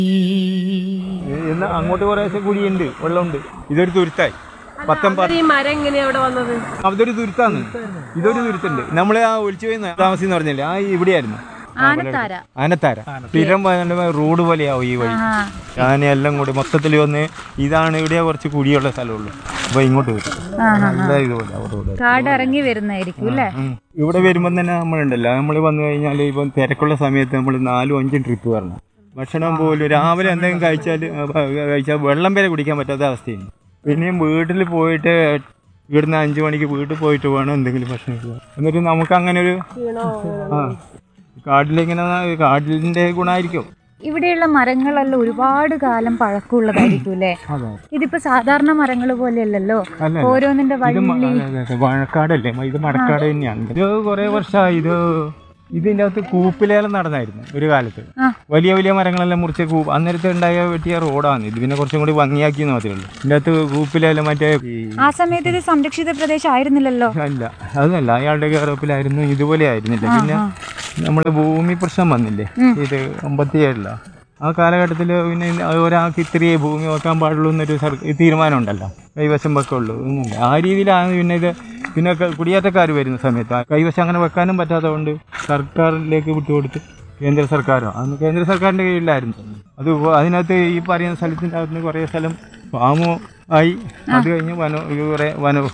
ഇന്ന് അങ്ങോട്ട് കുറേശ്ശെ കുഴിയുണ്ട് വെള്ളമുണ്ട് ഇതൊരു തുരുത്തായി പത്തൊമ്പത് ഈ മരം എങ്ങനെയാ അവിടെ വന്നത് അതൊരു തുരുത്താന്ന് ഇതൊരു തുരുത്തുണ്ട് നമ്മള് ആ ഒളിച്ചു പോയി താമസം എന്ന് പറഞ്ഞില്ലേ ആ ഇവിടെയായിരുന്നു ആനത്താര ആനത്താര സ്ഥിരം വന്നിട്ട് റോഡ് പോലെയാവും ഈ വഴി ആനയെല്ലാം കൂടി മൊത്തത്തിൽ വന്ന് ഇതാണ് ഇവിടെ കുറച്ച് കുഴിയുള്ള സ്ഥലമുള്ളൂ അപ്പൊ ഇങ്ങോട്ട് വരും നല്ല ഇതുപോലെ റോഡ് കാട് ഇറങ്ങി വരുന്നതായിരിക്കും അല്ലേ ഉം. ഇവിടെ വരുമ്പോൾ തന്നെ നമ്മളുണ്ടല്ലോ നമ്മൾ വന്നു കഴിഞ്ഞാൽ ഇപ്പം തിരക്കുള്ള സമയത്ത് നമ്മൾ നാലും അഞ്ചും ട്രിപ്പ് വരണം ഭക്ഷണം പോലും രാവിലെ എന്തെങ്കിലും കഴിച്ചാൽ കഴിച്ചാൽ വെള്ളം വരെ കുടിക്കാൻ പറ്റാത്ത അവസ്ഥയാണ് പിന്നെയും വീട്ടിൽ പോയിട്ട് ഇവിടുന്ന് അഞ്ചു മണിക്ക് വീട്ടിൽ പോയിട്ട് വേണം എന്തെങ്കിലും ഭക്ഷണം കഴിക്കാൻ. എന്നിട്ട് നമുക്ക് അങ്ങനെ ഒരു ആ കാട്ടിലിങ്ങനെ കാട്ടിലിൻ്റെ ഗുണമായിരിക്കും ഇവിടെയുള്ള മരങ്ങളെല്ലാം ഒരുപാട് കാലം പഴക്കമുള്ളതായിരിക്കും അല്ലേ അതെ ഇതിപ്പോ സാധാരണ മരങ്ങൾ പോലെയല്ലല്ലോ അല്ല ഓരോന്നിന്റെ ഇത് വഴി മ- അതെ, അതെ, മഴക്കാടല്ലേ ഇത് മഴക്കാട് തന്നെയാണ് ഇത് കുറെ വർഷമായി ഇത് ഇതിൻ്റെ അകത്ത് കൂപ്പിലേലം നടന്നായിരുന്നു ഒരു കാലത്ത് ആ. വലിയ വലിയ മരങ്ങളെല്ലാം മുറിച്ച് കൂ അന്നേരത്തെ ഉണ്ടായ വെട്ടിയ റോഡാണ് ഇത് പിന്നെ കുറച്ചും കൂടി ഭംഗിയാക്കി മാത്രമേ ഉള്ളൂ ഇതിൻ്റെ അകത്ത് കൂപ്പിലേലം മറ്റേ ഈ ആ സമയത്ത് ഇത് സംരക്ഷിത പ്രദേശം ആയിരുന്നില്ലല്ലോ അല്ല അതൊന്നല്ല അയാളുടെ കയറപ്പിലായിരുന്നു ഇതുപോലെ ആയിരുന്നില്ല പിന്നെ നമ്മുടെ ഭൂമി പ്രശ്നം വന്നില്ലേ ഇത് അമ്പത്തിയേഴില ആ കാലഘട്ടത്തിൽ പിന്നെ ഒരാൾക്ക് ഇത്രയേ ഭൂമി വെക്കാൻ പാടുള്ളൂ എന്നൊരു സർക്കാർ തീരുമാനം ഉണ്ടല്ലോ കൈവശം വെക്കുള്ളൂ ഒന്നുമില്ല ആ രീതിയിലാണ് പിന്നെ ഇത് പിന്നെ ക- കുടിയേറ്റക്കാർ വരുന്ന സമയത്ത് ആ കൈവശം അങ്ങനെ വെക്കാനും പറ്റാത്തതുകൊണ്ട് സർക്കാരിലേക്ക് വിട്ടുകൊടുത്ത് കേന്ദ്ര സർക്കാരോ അന്ന് കേന്ദ്ര സർക്കാരിൻ്റെ കീഴിലായിരുന്നു അത് ഇപ്പൊ അതിനകത്ത് ഈ പറയുന്ന സ്ഥലത്തിൻ്റെ അകത്ത് കുറേ സ്ഥലം ഫാമോ ആയി അത് കഴിഞ്ഞ് വനോ കുറേ വനവും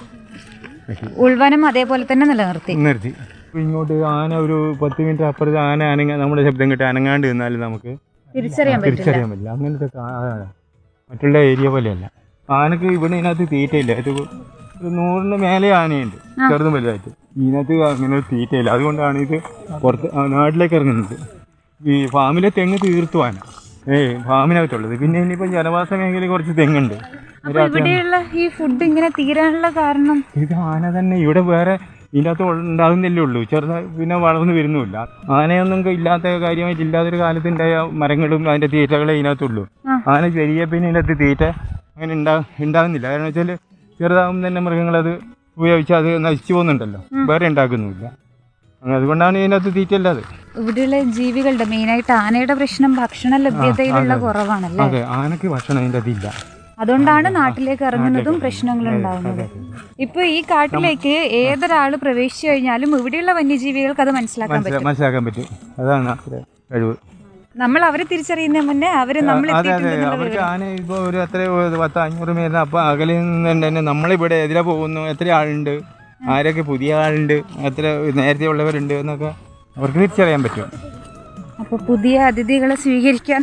ഉൾവനം അതേപോലെ തന്നെ നിലനിർത്തി നിർത്തി ഇപ്പൊ ഇങ്ങോട്ട് ആന ഒരു പത്ത് മിനിറ്റ് അപ്പുറത്ത് ആന അനങ്ങ നമ്മുടെ ശബ്ദം കേട്ട് അനങ്ങാണ്ട് നിന്നാലും നമുക്ക് തിരിച്ചറിയാൻ പറ്റില്ല തിരിച്ചറിയാൻ പറ്റില്ല അങ്ങനത്തെ കാ- അതാണ്. മറ്റുള്ള ഏരിയ പോലെയല്ല ആനക്ക് ഇവിടെ ഇതിനകത്ത് തീറ്റയില്ല ഇത് ഒരു നൂറിന് മേലെ ആനയുണ്ട് ചെറുതും വലുതായിട്ട് ഇതിനകത്ത് അങ്ങനെ ഒരു തീറ്റയില്ല അതുകൊണ്ടാണ് ഇത് പുറത്ത് ആ, നാട്ടിലേക്ക് ഇറങ്ങുന്നത് ഈ ഫാമിലെ തെങ്ങ് തീർത്തു ആന ഏയ് ഫാമിനകത്തുള്ളത് പിന്നെ ഇനിയിപ്പോൾ ജനവാസ മേഖലയിൽ കുറച്ച് തെങ്ങുണ്ട് അപ്പൊ ഇവിടെയുള്ള ഈ ഫുഡ് ഇങ്ങനെ തീരാനുള്ള കാരണം ഇത് ആന തന്നെ ഇവിടെ വേറെ ഇതിനകത്ത് ഉണ്ടാകുന്നില്ലേ ഉള്ളൂ ചെറുതായി പിന്നെ വളർന്നു വരുന്നുമില്ല ആനയൊന്നും ഇല്ലാത്ത കാര്യമായിട്ട് ഇല്ലാത്തൊരു കാലത്തുണ്ടായ മരങ്ങളും അതിന്റെ തീറ്റകളെ ഇതിനകത്തുള്ളൂ ആ. ആന ചെറിയ പിന്നെ ഇതിനകത്ത് തീറ്റ അങ്ങനെ ഉണ്ടാ ഉണ്ടാകുന്നില്ല കാരണം വെച്ചാൽ ചെറുതാകുമ്പോൾ തന്നെ മൃഗങ്ങളത് ഉപയോഗിച്ച് അത് നശിച്ചു പോകുന്നുണ്ടല്ലോ വേറെ ഉണ്ടാക്കുന്നുമില്ല അങ്ങനെ അതുകൊണ്ടാണ് ഇതിനകത്ത് തീറ്റ ഇല്ലാതെ ഇവിടെയുള്ള ജീവികളുടെ മെയിനായിട്ട് ആനയുടെ പ്രശ്നം ഭക്ഷണ ലഭ്യതയിലുള്ള കുറവാണല്ലേ അതെ ആനക്ക് ഭക്ഷണം അതിൻ്റെ അതില്ല അതുകൊണ്ടാണ് നാട്ടിലേക്ക് ഇറങ്ങുന്നതും പ്രശ്നങ്ങൾ ഉണ്ടാവുന്നത് ഇപ്പൊ ഈ കാട്ടിലേക്ക് ഏതൊരാള് പ്രവേശിച്ചു കഴിഞ്ഞാലും ഇവിടെയുള്ള വന്യജീവികൾക്ക് അത് മനസ്സിലാക്കാൻ മനസ്സിലാ- പറ്റും മനസ്സിലാക്കാൻ പറ്റും അതാണ് അത്ര കഴിവ് നമ്മൾ അവരെ തിരിച്ചറിയുന്ന മുന്നേ അവര് നമ്മൾ അതെ അതെ അവർക്ക് ആന ഇപ്പോൾ ഒരു എത്ര ഒരു പത്ത് അഞ്ഞൂറ് മീറ്റർ അപ്പോൾ അകലെ നിന്ന് തന്നെ നമ്മളിവിടെ എതിരെ പോകുന്നു എത്ര ആളുണ്ട് ആരൊക്കെ പുതിയ ആളുണ്ട് എത്ര നേരത്തെ ഉള്ളവരുണ്ട് എന്നൊക്കെ അവർക്ക് തിരിച്ചറിയാൻ പറ്റും അപ്പൊ പുതിയ അതിഥികളെ സ്വീകരിക്കാൻ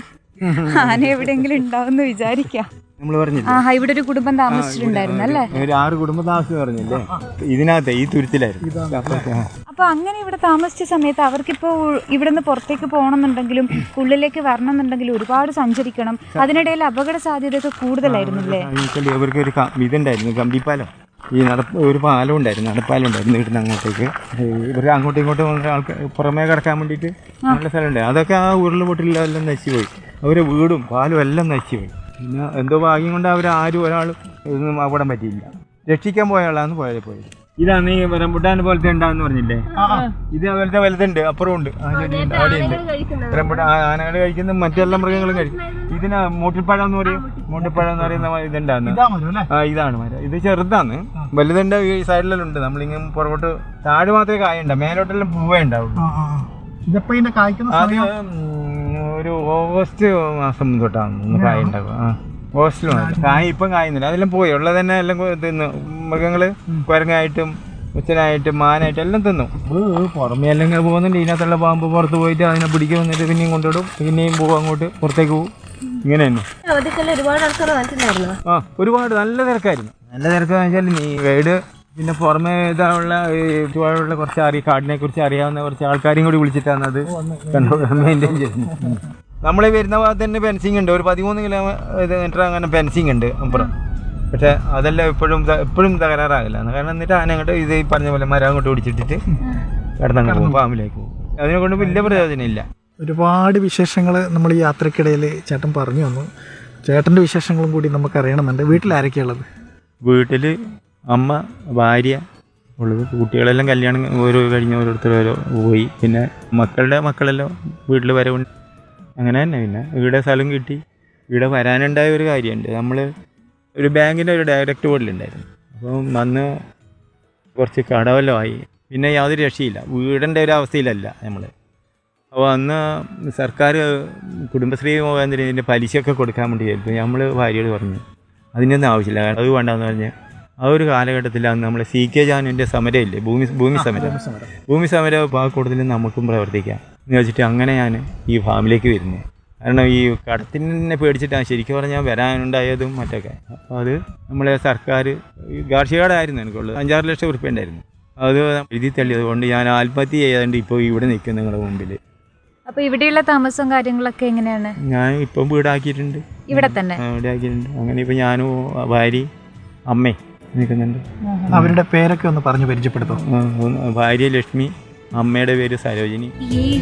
ആന എവിടെയെങ്കിലും ഉണ്ടാവുമെന്ന് വിചാരിക്കാം നമ്മൾ പറഞ്ഞില്ലേ ആ ഇവിടെ ഒരു കുടുംബം താമസിച്ചിട്ടുണ്ടായിരുന്നു അല്ലേ ഒരു ആറ് കുടുംബ താമസം പറഞ്ഞില്ലേ ഇതിനകത്ത് ഈ തുരുത്തിലായിരുന്നു ആ. അപ്പൊ അങ്ങനെ ഇവിടെ താമസിച്ച സമയത്ത് അവർക്കിപ്പോ ഇവിടെ നിന്ന് പുറത്തേക്ക് പോകണമെന്നുണ്ടെങ്കിലും ഉള്ളിലേക്ക് വരണമെന്നുണ്ടെങ്കിലും ഒരുപാട് സഞ്ചരിക്കണം അതിനിടയിൽ അപകട സാധ്യതയൊക്കെ കൂടുതലായിരുന്നില്ലേ വെച്ചാൽ ഇവർക്ക് ഒരു ക- ഇതുണ്ടായിരുന്നു കമ്പിപ്പാലം ഈ നടപ്പ് ഒരു പാലം ഉണ്ടായിരുന്നു നടപ്പാലം ഉണ്ടായിരുന്നു ഇവിടുന്ന് അങ്ങോട്ടേക്ക് ഇവർ അങ്ങോട്ടും ഇങ്ങോട്ടും വന്ന ആൾക്ക് പുറമേ കിടക്കാൻ വേണ്ടിയിട്ട് നല്ല സ്ഥലമുണ്ട് അതൊക്കെ ആ ഉരുളുപൊട്ടിലെല്ലാം നശിച്ചു പോയി അവരെ വീടും പാലും എല്ലാം നശിച്ചു പോയി പിന്നെ എന്തോ ഭാഗ്യം കൊണ്ട് അവർ ആരും ഒരാളും ഇതൊന്നും അപകടം പറ്റിയില്ല രക്ഷിക്കാൻ പോയ ആളാണ് പോയത് പോയത് ഇതാണ് ഈ റംബുട്ടാൻ പോലത്തെ ഉണ്ടാന്ന് പറഞ്ഞില്ലേ ഇത് പോലത്തെ വലുതുണ്ട് അപ്പുറം ഉണ്ട് ആ ചെടിയുണ്ട് അവിടെയുണ്ട് റംബുട്ടാൻ ആനകൾ കഴിക്കുന്ന മറ്റെല്ലാ മൃഗങ്ങളും കഴിക്കും ഇതിന് മൂട്ടിപ്പഴം എന്ന് പറയും മൂട്ടിപ്പഴം എന്ന് പറയുന്ന ഇതുണ്ടാന്ന് ആ ഇതാണ് മരം ഇത് ചെറുതാണ് വലുതുണ്ട് ഈ സൈഡിലെല്ലാം ഉണ്ട് നമ്മളിങ്ങനെ പുറകോട്ട് താഴെ മാത്രമേ കായുണ്ട മേലോട്ടെല്ലാം പൂവേ ഉണ്ടാവുള്ളൂ ഇതിപ്പോ ഇതിന്റെ കായ്ക്കുന്ന അത് ഉം, ഒരു ഓഗസ്റ്റ് മാസം തൊട്ടാണ് ഒന്ന് കായ ഉണ്ടാവുക ആ ഓഗസ്റ്റിൽ കായ ഇപ്പം കായുന്നില്ല അതെല്ലാം പോയി ഉള്ളത് തന്നെ എല്ലാം കൊ- തിന്നു മൃഗങ്ങള് കുരങ്ങായിട്ടും ഉച്ചനായിട്ടും മാനായിട്ടും എല്ലാം തിന്നു ഇത് പുറമേ എല്ലാം ഇങ്ങനെ പോകുന്നുണ്ട് ഇതിനകത്തുള്ള പാമ്പ് പുറത്ത് പോയിട്ട് അതിനെ പിടിക്കാൻ വന്നിട്ട് പിന്നെയും കൊണ്ടുവിടും പിന്നെയും പോകും അങ്ങോട്ട് പുറത്തേക്ക് പോകും ഇങ്ങനെ തന്നെ അവധിക്കെല്ലാം ഒരുപാട് ആൾക്കാർ വന്നിട്ടുണ്ടായിരുന്നു ആ ഒരുപാട് നല്ല തിരക്കായിരുന്നു നല്ല തിരക്കെന്ന് വെച്ചാൽ നീ ഗൈഡ് പിന്നെ പുറമെ ഇതായുള്ള ഈ ചുവടുള്ള കുറച്ച് അറിയ കാടിനെ കുറിച്ച് അറിയാവുന്ന കുറച്ച് ആൾക്കാരെയും കൂടി വിളിച്ചിട്ടാണ് അത് മെയിൻറ്റെയിൻ ചെയ്യുന്നത് നമ്മൾ വരുന്ന ഭാഗത്ത് തന്നെ ഫെൻസിങ് ഉണ്ട് ഒരു പതിമൂന്ന് കിലോമീറ്റർ അങ്ങനെ ഫെൻസിങ് ഉണ്ട് അപ്പുറം പക്ഷെ അതെല്ലാം എപ്പോഴും ത- എപ്പോഴും തകരാറാകില്ല കാരണം എന്നിട്ട് ആന അങ്ങോട്ട് ഇത് ഈ പറഞ്ഞ പോലെ മരം അങ്ങോട്ട് പിടിച്ചിട്ടിട്ട് കിടന്നങ്ങ് പോകും ഫാമിലേക്ക് പോകും അതിനെ കൊണ്ട് വലിയ പ്രയോജനമില്ല ഒരുപാട് വിശേഷങ്ങൾ നമ്മൾ ഈ യാത്രക്കിടയിൽ ചേട്ടൻ പറഞ്ഞു തന്നു ചേട്ടൻ്റെ വിശേഷങ്ങളും കൂടി നമുക്ക് അറിയണമെന്നുണ്ട് വീട്ടിൽ ആരൊക്കെയുള്ളത് വീട്ടിൽ അമ്മ ഭാര്യ ഉള്ളത് കുട്ടികളെല്ലാം കല്യാണം ഓരോ കഴിഞ്ഞ് ഓരോരുത്തർ ഓരോ പോയി പിന്നെ മക്കളുടെ മക്കളെല്ലാം വീട്ടിൽ വരവുണ്ട് അങ്ങനെ തന്നെ പിന്നെ ഇവിടെ സ്ഥലം കിട്ടി ഇവിടെ വരാനുണ്ടായ ഒരു കാര്യമുണ്ട് നമ്മൾ ഒരു ബാങ്കിൻ്റെ ഒരു ഡയറക്റ്റ് ബോർഡിലുണ്ടായിരുന്നു അപ്പം വന്ന് കുറച്ച് കടവല്ലോ ആയി പിന്നെ യാതൊരു രക്ഷയില്ല വീടിൻ്റെ ഒരു അവസ്ഥയിലല്ല നമ്മൾ അപ്പോൾ അന്ന് സർക്കാർ കുടുംബശ്രീ മുഖാന്തരം ഇതിൻ്റെ പലിശയൊക്കെ കൊടുക്കാൻ വേണ്ടി ആയിരുന്നു നമ്മൾ ഭാര്യയോട് പറഞ്ഞു അതിനൊന്നും ആവശ്യമില്ല അത് വേണ്ടെന്ന് പറഞ്ഞ് ആ ഒരു കാലഘട്ടത്തിലാണ് നമ്മൾ സി കെ ജാനുവിൻ്റെ സമരമില്ലേ ഭൂമി ഭൂമി സമരം ഭൂമി സമരം പാകക്കൂടത്തിൽ നമുക്കും പ്രവർത്തിക്കാം എന്ന് വെച്ചിട്ട് അങ്ങനെ ഞാൻ ഈ ഫാമിലേക്ക് വരുന്നു കാരണം ഈ കടത്തിനെ പേടിച്ചിട്ടാണ് ശരിക്കും പറഞ്ഞാൽ വരാനുണ്ടായതും മറ്റൊക്കെ അപ്പോൾ അത് നമ്മളെ സർക്കാർ ഈ കാർഷിക കടമായിരുന്നു എനിക്കുള്ളത് അഞ്ചാറ് ലക്ഷം ഉറുപ്പ്യ ഉണ്ടായിരുന്നു അത് എഴുതി തള്ളിയത് കൊണ്ട് ഞാൻ ആത്മഹത്യ ചെയ്യാണ്ട് ഇപ്പോൾ ഇവിടെ നിൽക്കും നിങ്ങളുടെ മുമ്പിൽ അപ്പൊ ഇവിടെയുള്ള താമസവും കാര്യങ്ങളൊക്കെ എങ്ങനെയാണ് ഞാൻ ഇപ്പം വീടാക്കിയിട്ടുണ്ട് ഇവിടെ തന്നെ ആ, വീടാക്കിയിട്ടുണ്ട് അങ്ങനെ ഇപ്പം ഞാനും ഭാര്യ അമ്മയും നിൽക്കുന്നുണ്ട് അവരുടെ പേരൊക്കെ ഒന്ന് പറഞ്ഞു പരിചയപ്പെടുത്തും ആ, ഒന്ന് ഭാര്യ ലക്ഷ്മി അമ്മയുടെ പേര് സരോജിനി ഏഴ്